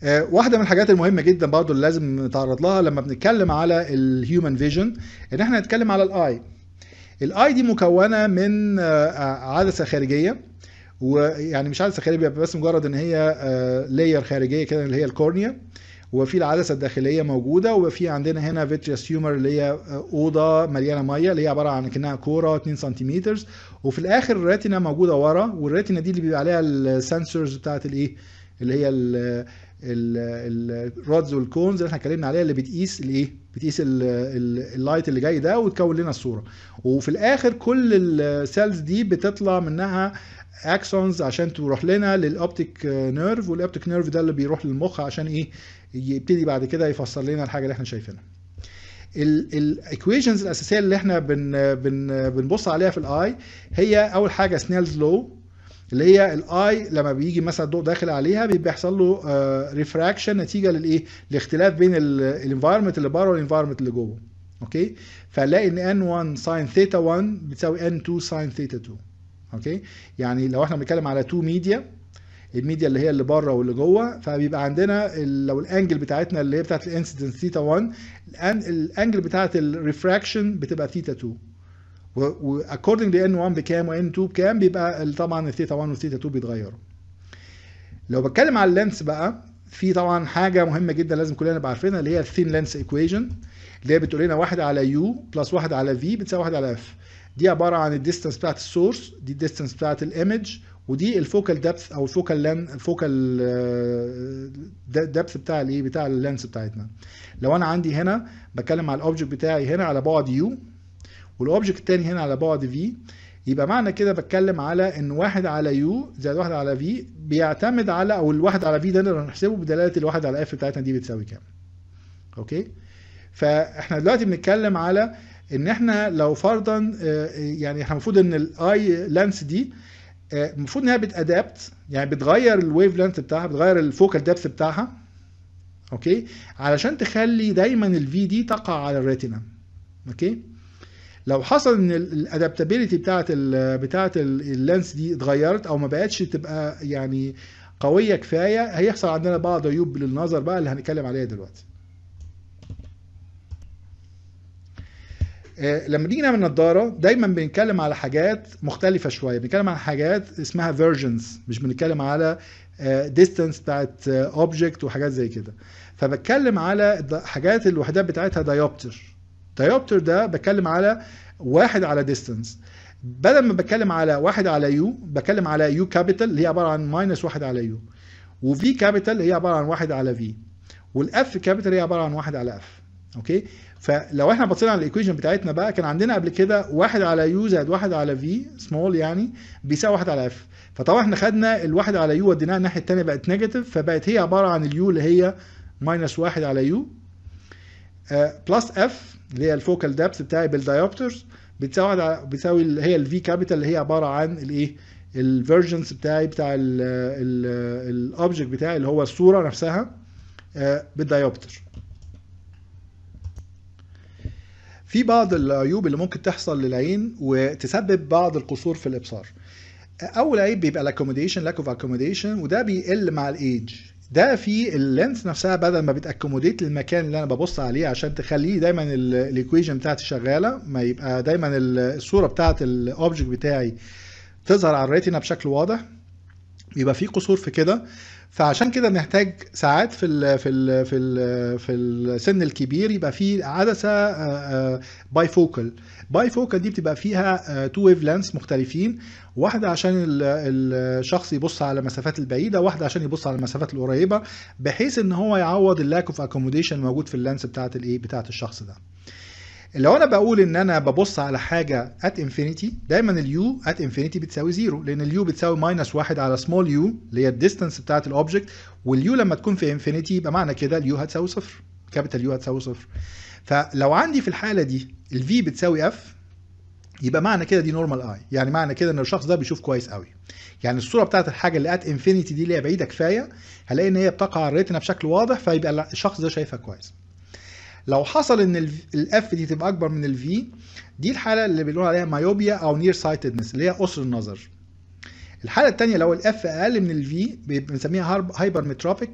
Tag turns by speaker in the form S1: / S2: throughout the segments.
S1: آه، واحده من الحاجات المهمه جدا برضو اللي لازم نتعرض لها لما بنتكلم على الهيومن فيجن ان احنا نتكلم على الاي الاي دي مكونه من آه، عدسه خارجيه ويعني مش عدسه خارجيه بس مجرد ان هي لاير خارجيه كده اللي هي الكورنيا وفي العدسه الداخليه موجوده وفي عندنا هنا فيتريوس هيومر اللي هي اوضه مليانه ميه اللي هي عباره عن كانها كوره 2 سنتيمتر وفي الاخر الريتنا موجوده ورا والريتنا دي اللي بيبقى عليها السنسورز بتاعت الايه اللي هي الرودز والكونز اللي احنا اتكلمنا عليها اللي بتقيس الايه بتقيس ال- ال- اللايت اللي جاي ده وتكون لنا الصوره وفي الاخر كل السيلز دي بتطلع منها اكسونز عشان تروح لنا للاوبتيك نيرف والاوبتيك نيرف ده اللي بيروح للمخ عشان ايه يبتدي بعد كده يفسر لنا الحاجه اللي احنا شايفينها الايكويشنز الاساسيه اللي احنا بن بن بنبص عليها في الاي هي اول حاجه سنيلز لو اللي هي الاي لما بيجي مثلا الضوء داخل عليها بيحصل له ريفراكشن نتيجه للايه الاختلاف بين الانفايرمنت اللي بره والانفايرمنت اللي جوه اوكي فنلاقي ان n1 ساين ثيتا 1 بتساوي n2 ساين ثيتا 2 اوكي يعني لو احنا بنتكلم على 2 ميديا الميديا اللي هي اللي بره واللي جوه فبيبقى عندنا ال- لو الانجل بتاعتنا اللي هي بتاعت الانسيدنس ثيتا 1 الان- الانجل بتاعت الريفراكشن بتبقى ثيتا 2 واكوردنج ل n1 بكام و n2 بكام بيبقى ال- طبعا الثيتا 1 والثيتا 2 بيتغيروا لو بتكلم على اللينس بقى في طبعا حاجه مهمه جدا لازم كلنا نبقى عارفينها اللي هي الثين لينس ايكويشن اللي هي بتقول لنا 1 على يو بلس 1 على في بتساوي 1 على اف دي عباره عن الديستانس بتاعت السورس دي الديستانس بتاعت الايمج ودي الفوكال ديبث او الفوكال لان الفوكال ديبث بتاع الايه بتاع اللينس بتاعتنا لو انا عندي هنا بتكلم على الاوبجكت بتاعي هنا على بعد يو والاوبجكت التاني هنا على بعد في يبقى معنى كده بتكلم على ان واحد على يو زائد واحد على في بيعتمد على او الواحد على في ده نقدر نحسبه بدلاله الواحد على اف بتاعتنا دي بتساوي كام اوكي فاحنا دلوقتي بنتكلم على ان احنا لو فرضا آه، يعني احنا المفروض ان الاي لانس دي آه، المفروض انها بتادابت يعني بتغير الويف لينث بتاعها بتغير الفوكال ديبث بتاعها اوكي علشان تخلي دايما الفي دي تقع على الريتنا اوكي لو حصل ان الادابتابيلتي بتاعت ال بتاعت اللينس دي اتغيرت او ما بقتش تبقى يعني قويه كفايه هيحصل عندنا بعض عيوب للنظر بقى اللي هنتكلم عليها دلوقتي آه، لما نيجي نعمل نظاره دايما بنتكلم على حاجات مختلفه شويه بنتكلم على حاجات اسمها فيرجنز مش بنتكلم على ديستانس بتاعت اوبجكت وحاجات زي كده فبتكلم على الد- حاجات الوحدات بتاعتها دايوبتر دايوبتر ده بتكلم على واحد على ديستانس بدل ما بتكلم على واحد على يو بتكلم على يو كابيتال اللي هي عباره عن ماينس واحد على يو وفي كابيتال هي عباره عن واحد على في والاف كابيتال هي عباره عن واحد على اف اوكي فلو احنا بصينا على الايكويشن بتاعتنا بقى كان عندنا قبل كده واحد على يو زائد واحد على في سمول يعني بيساوي واحد على اف فطبعا احنا خدنا الواحد على يو وديناها الناحيه الثانيه بقت نيجاتيف فبقت هي عباره عن اليو اللي هي ماينس واحد على يو بلس اف اللي هي الفوكال ديبث بتاعي بالدايوبترز بتساوي واحد على- بتساوي اللي هي الفي كابيتال اللي هي عباره عن الايه الفيرجنز بتاعي بتاع الاوبجكت بتاعي اللي هو الصوره نفسها آه، بالدايوبتر في بعض العيوب اللي ممكن تحصل للعين وتسبب بعض القصور في الابصار اول عيب بيبقى الاكوموديشن لاك اوف اكوموديشن وده بيقل مع الايج ده في اللينس نفسها بدل ما بتاكوموديت للمكان اللي انا ببص عليه عشان تخليه دايما الايكويشن بتاعتي شغاله ما يبقى دايما الصوره بتاعت الاوبجكت بتاعي تظهر على الريتنا بشكل واضح يبقى في قصور في كده فعشان كده بنحتاج ساعات في ال في ال في ال في السن الكبير يبقى في عدسه باي فوكال باي فوكال دي بتبقى فيها تو ويف لانس مختلفين واحده عشان ال- الشخص يبص على المسافات البعيده واحده عشان يبص على المسافات القريبه بحيث ان هو يعوض اللاك اوف اكوموديشن الموجود في اللانس بتاعت الايه بتاعت الشخص ده لو انا بقول ان انا ببص على حاجه ات انفينيتي دايما اليو ات انفينيتي بتساوي زيرو لان اليو بتساوي ماينس واحد على سمول يو اللي هي الديستانس بتاعت الاوبجكت واليو لما تكون في انفينيتي يبقى معنى كده اليو هتساوي صفر كابيتال يو هتساوي صفر فلو عندي في الحاله دي الفي بتساوي اف يبقى معنى كده دي نورمال اي يعني معنى كده ان الشخص ده بيشوف كويس قوي يعني الصوره بتاعت الحاجه اللي ات انفينيتي دي اللي هي بعيده كفايه هلاقي ان هي بتقع على الريتنا بشكل واضح فيبقى الشخص ده شايفها كويس لو حصل ان الاف دي تبقى اكبر من الفي دي الحاله اللي بنقول عليها مايوبيا او نير سايتدنس اللي هي قصر النظر الحاله الثانيه لو الاف اقل من الفي بنسميها هايبر متروبيك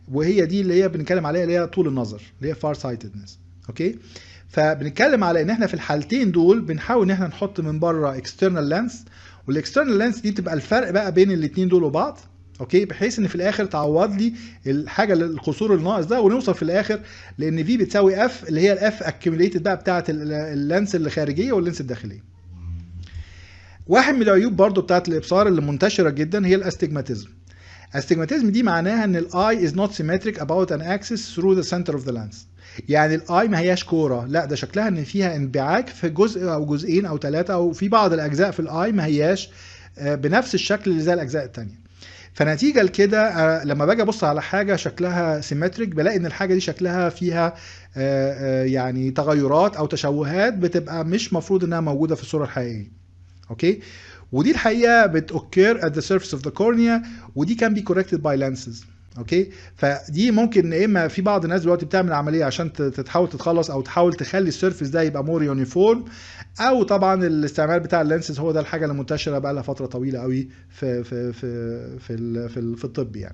S1: وهي دي اللي هي بنتكلم عليها اللي هي طول النظر اللي هي فار سايتدنس اوكي فبنتكلم على ان احنا في الحالتين دول بنحاول ان احنا نحط من بره اكسترنال لينس والاكسترنال لينس دي بتبقى الفرق بقى بين الاثنين دول وبعض اوكي بحيث ان في الاخر تعوض لي الحاجه القصور الناقص ده ونوصل في الاخر لان في بتساوي اف اللي هي الاف اكيوميليتد بقى بتاعه اللينس الخارجيه واللينس الداخليه واحد من العيوب برضو بتاعت الابصار اللي منتشره جدا هي الاستجماتيزم استجماتيزم دي معناها ان الاي از نوت سيمتريك about an axis through the center of the lens يعني الاي ما هياش كوره لا ده شكلها ان فيها انبعاج في جزء او جزئين او ثلاثه او في بعض الاجزاء في الاي ما هياش بنفس الشكل اللي زي الاجزاء الثانيه فنتيجه لكده لما باجي ابص على حاجه شكلها سيمتريك بلاقي ان الحاجه دي شكلها فيها يعني تغيرات او تشوهات بتبقى مش مفروض انها موجوده في الصوره الحقيقيه اوكي ودي الحقيقه بتوكر at the surface of the cornea ودي can be corrected by lenses اوكي فدي ممكن يا اما في بعض الناس دلوقتي بتعمل عمليه عشان تحاول تتخلص او تحاول تخلي السيرفيس ده يبقى مور يونيفورم او طبعا الاستعمال بتاع اللينسز هو ده الحاجه اللي منتشره بقى لها فتره طويله قوي في في في في في, في الطب يعني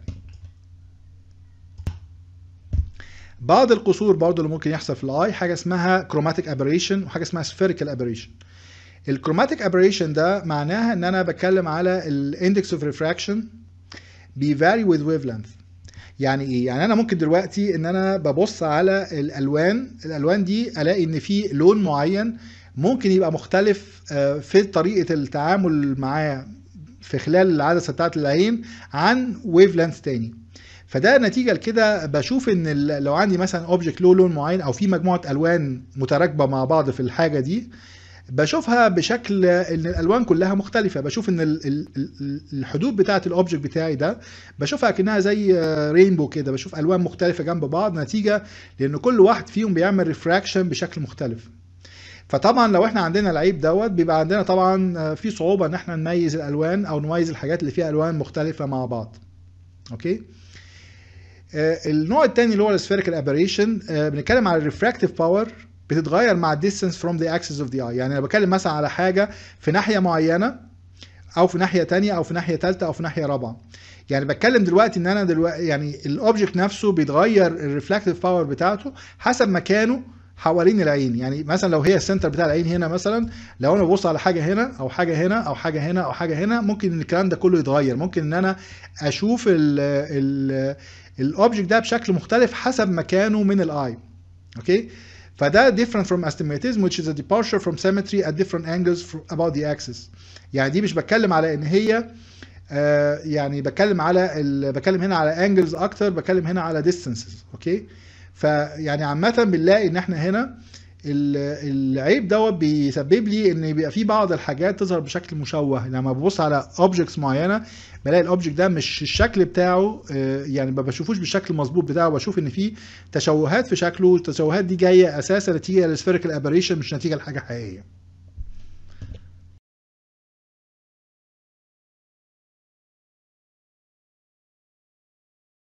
S1: بعض القصور برضه اللي ممكن يحصل في الاي حاجه اسمها كروماتيك ابريشن وحاجه اسمها سفيريكال ابريشن الكروماتيك ابريشن ده معناها ان انا بتكلم على الاندكس اوف ريفراكشن بيفاري with wavelength يعني ايه يعني انا ممكن دلوقتي ان انا ببص على الالوان الالوان دي الاقي ان في لون معين ممكن يبقى مختلف في طريقه التعامل معاه في خلال العدسه بتاعه العين عن ويف لينث تاني فده نتيجه لكده بشوف ان لو عندي مثلا اوبجكت له لون معين او في مجموعه الوان متراكبه مع بعض في الحاجه دي بشوفها بشكل ان الالوان كلها مختلفه بشوف ان الحدود بتاعه الاوبجكت بتاعي ده بشوفها كانها زي رينبو كده بشوف الوان مختلفه جنب بعض نتيجه لان كل واحد فيهم بيعمل ريفراكشن بشكل مختلف فطبعا لو احنا عندنا العيب دوت بيبقى عندنا طبعا في صعوبه ان احنا نميز الالوان او نميز الحاجات اللي فيها الوان مختلفه مع بعض اوكي النوع الثاني اللي هو السفيريكال ابريشن بنتكلم على الريفراكتيف باور بتتغير مع الديستنس فروم ذا اكسس اوف ذا اي يعني انا بتكلم مثلا على حاجه في ناحيه معينه او في ناحيه تانية او في ناحيه ثالثه او في ناحيه رابعه يعني بتكلم دلوقتي ان انا دلوقتي يعني الاوبجكت نفسه بيتغير الريفلكتيف باور بتاعته حسب مكانه حوالين العين يعني مثلا لو هي السنتر بتاع العين هنا مثلا لو انا ببص على حاجه هنا او حاجه هنا او حاجه هنا او حاجه هنا ممكن الكلام ده كله يتغير ممكن ان انا اشوف الاوبجكت ده بشكل مختلف حسب مكانه من الاي اوكي فده different from astigmatism which is a departure from symmetry at different angles about the axis يعني دي مش بتكلم على ان هي آه يعني بتكلم على بتكلم هنا على انجلز اكتر بتكلم هنا على distances اوكي فيعني عامه بنلاقي ان احنا هنا العيب دوت بيسبب لي ان بيبقى في بعض الحاجات تظهر بشكل مشوه لما ببص على اوبجكتس معينه بلاقي الاوبجكت ده مش الشكل بتاعه يعني ما بشوفوش بالشكل المظبوط بتاعه بشوف ان في تشوهات في شكله التشوهات دي جايه اساسا نتيجه للسفيريكال ابريشن مش نتيجه لحاجه حقيقيه